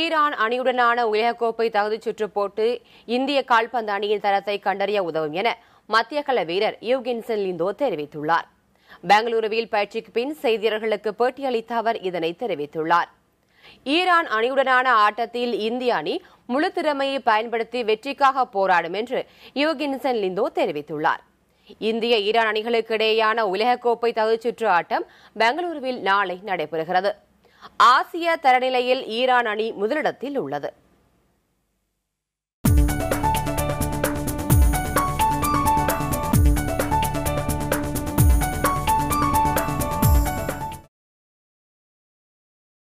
Iran அணியுடனான உலகக்கோப்பை தகுதிச் சுற்று போட்டு இந்திய கால்பந்து அணியின் தரத்தை கண்டறிய உதவும் என மத்திய கள வீரர் யூகின்சன் லிந்தோ தெரிவித்துள்ளார் பெங்களூருவில் பயிற்சிக்கு பின் செய்தியாளர்களுக்கு பேட்டியளித்த அவர் இதனை தெரிவித்துள்ளார் ஈரான் அணியுடனான ஆட்டத்தில் இந்திய அணி முழு திறமையை பயன்படுத்தி வெற்றிக்காக போராடும் என்று யோகின்சன் லிந்தோ தெரிவித்துள்ளார் இந்திய ஈரான் அணிகளுக்கு இடையேயான உலகக்கோப்பை தகுதிச்சுற்று ஆட்டம் பெங்களூருவில் நாளை நடைபெறுகிறது ஆசிய தரநிலையில் ஈரான் அணி முதலிடத்தில் உள்ளது